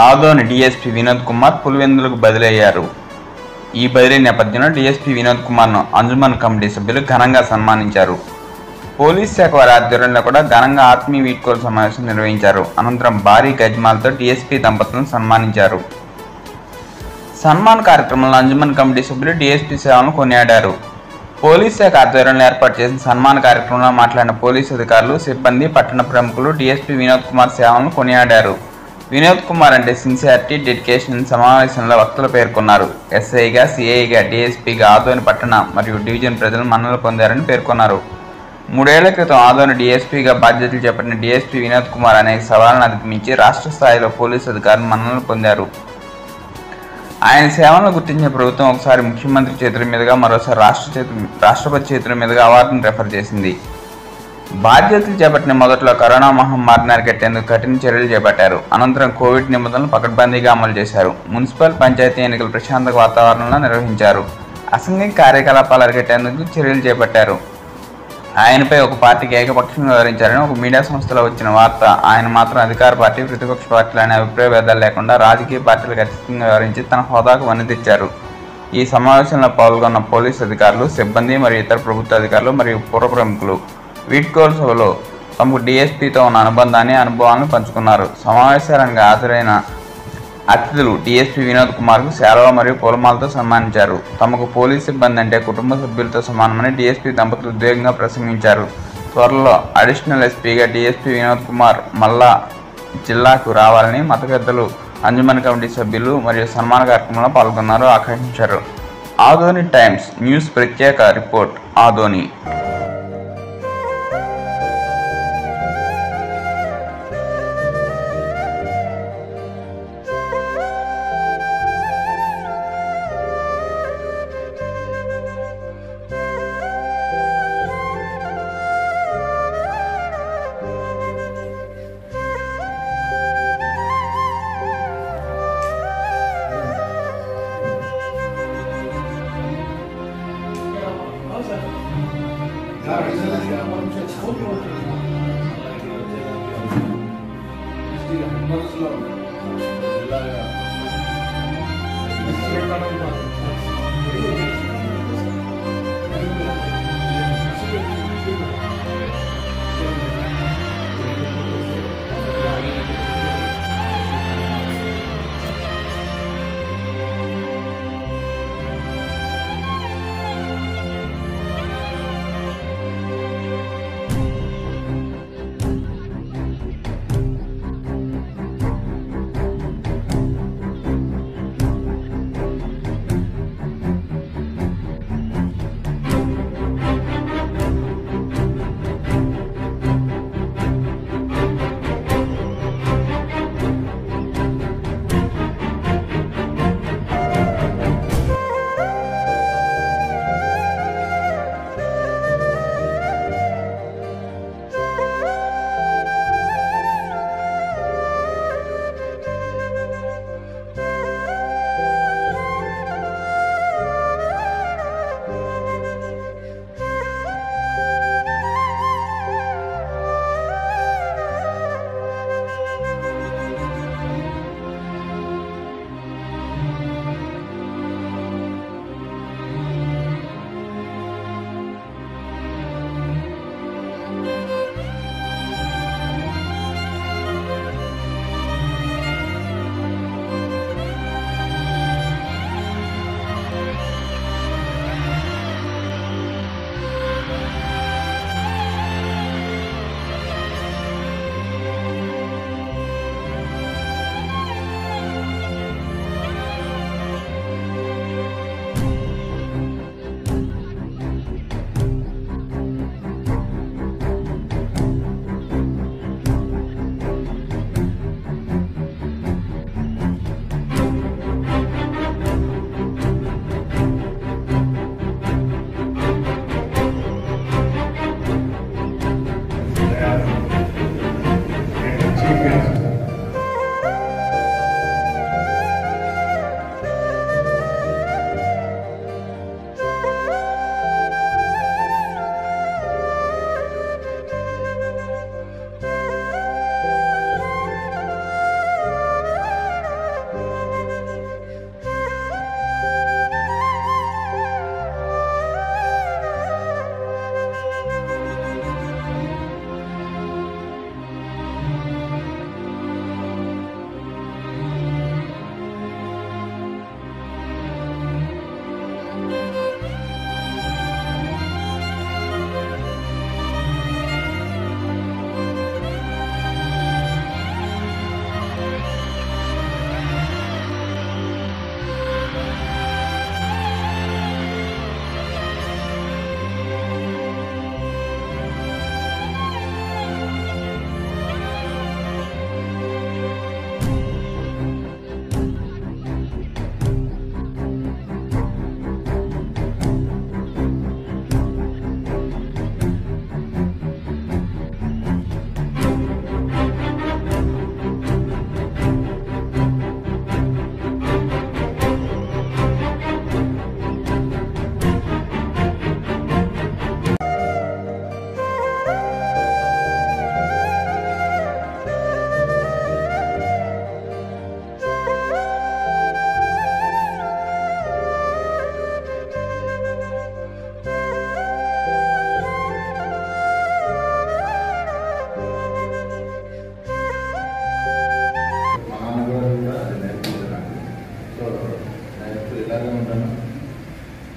Adoni DSP Vinod Kumar పులివెందులకు బదిలీ అయ్యారు ఈ బదిలీ నేపథ్యంలో డీఎస్పీ వినోద్ కుమార్ను అంజుమన్ కమిటీ సభ్యులు ఘనంగా సన్మానించారు పోలీస్ శాఖ వారి ఆధ్వర్యంలో కూడా ఘనంగా ఆత్మీయ వీడ్కోలు సమావేశం నిర్వహించారు అనంతరం భారీ గజ్మాలతో డీఎస్పీ దంపతులను సన్మానించారు సన్మాన్ కార్యక్రమంలో అంజుమన్ కమిటీ సభ్యులు డీఎస్పీ సేవలను కొనియాడారు పోలీస్ శాఖ ఆధ్వర్యంలో ఏర్పాటు చేసిన సన్మాన కార్యక్రమంలో మాట్లాడిన పోలీసు అధికారులు సిబ్బంది పట్టణ ప్రముఖులు డీఎస్పీ వినోద్ కుమార్ సేవలను కొనియాడారు వినోద్ కుమార్ అంటే సిన్సియారిటీ డెడికేషన్ సమావేశంలో వక్తలు పేర్కొన్నారు ఎస్ఐగా సిఐగా డీఎస్పీగా ఆదోని పట్టణ మరియు డివిజన్ ప్రజలు మన్నలు పొందారని పేర్కొన్నారు మూడేళ్ల క్రితం ఆదోని డీఎస్పీగా బాధ్యతలు చేపట్టిన డీఎస్పీ వినోద్ కుమార్ అనేక సవాళ్లను అధిగమించి రాష్ట్ర స్థాయిలో పోలీసు అధికారులు మన్ననలు పొందారు ఆయన సేవలను గుర్తించిన ప్రభుత్వం ఒకసారి ముఖ్యమంత్రి చేతుల మీదుగా మరోసారి రాష్ట్ర చేతు రాష్ట్రపతి చేతుల మీదుగా అవార్డును రెఫర్ చేసింది బాధ్యతలు చేపట్టిన మొదట్లో కరోనా మహమ్మారిని అరికట్టేందుకు కఠిన చర్యలు చేపట్టారు అనంతరం కోవిడ్ నిబంధనలు పకడ్బందీగా అమలు చేశారు మున్సిపల్ పంచాయతీ ఎన్నికలు ప్రశాంత వాతావరణంలో నిర్వహించారు అసంఘిక కార్యకలాపాలు అరికట్టేందుకు చర్యలు చేపట్టారు ఆయనపై ఒక పార్టీకి ఏకపక్షంగా వివరించారని ఒక మీడియా సంస్థలో వచ్చిన వార్త ఆయన మాత్రం అధికార పార్టీ ప్రతిపక్ష పార్టీలు అనే అభిప్రాయ భేదాలు లేకుండా రాజకీయ పార్టీలకు అతీతంగా వివరించి తన హోదాకు వన్నె తెచ్చారు ఈ సమావేశంలో పాల్గొన్న పోలీసు అధికారులు సిబ్బంది మరియు ఇతర ప్రభుత్వ అధికారులు మరియు పూర్వ ప్రముఖులు వీడ్కోలు సభలో తమకు డీఎస్పీతో ఉన్న అనుబంధాన్ని అనుభవాలను పంచుకున్నారు సమావేశానికి హాజరైన అతిథులు డీఎస్పీ వినోద్ కుమార్కు శాలువ మరియు పూలమాలతో సన్మానించారు తమకు పోలీస్ సిబ్బంది అంటే కుటుంబ సభ్యులతో సమానమని డీఎస్పీ దంపతులు ఉద్వేగంగా ప్రసంగించారు త్వరలో అడిషనల్ ఎస్పీగా డీఎస్పీ వినోద్ కుమార్ మల్లా జిల్లాకు రావాలని మత పెద్దలు అంజుమన్ కమిటీ సభ్యులు మరియు సన్మాన కార్యక్రమంలో పాల్గొన్నారు ఆకాంక్షించారు ఆదోని టైమ్స్ న్యూస్ ప్రత్యేక రిపోర్ట్ ఆదోని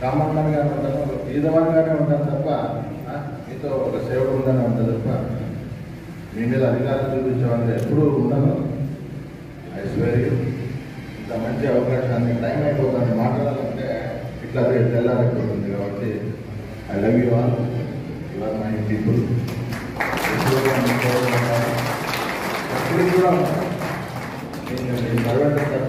కామన్ మ్యాన్గానే ఉంటాను ఈదవాన్గానే ఉంటాను తప్ప ఆ, మీతో ఒక సేవకు ఉందని ఉంటాను తప్ప మీ మీద అధికారం చూపించేవాళ్ళు ఎప్పుడూ ఉండను ఐ స్వేర్ యూ ఇంత మంచి అవకాశాన్ని టైం అయిపోతుంది మాట్లాడాలంటే ఇట్లా తెల్లారైపోతుంది కాబట్టి I love you all your my people ఎప్పుడు కూడా మీ తోడు ఉంటాను. ఎప్పుడు కూడా ఉంటాను. నేను మీ సర్వెంట్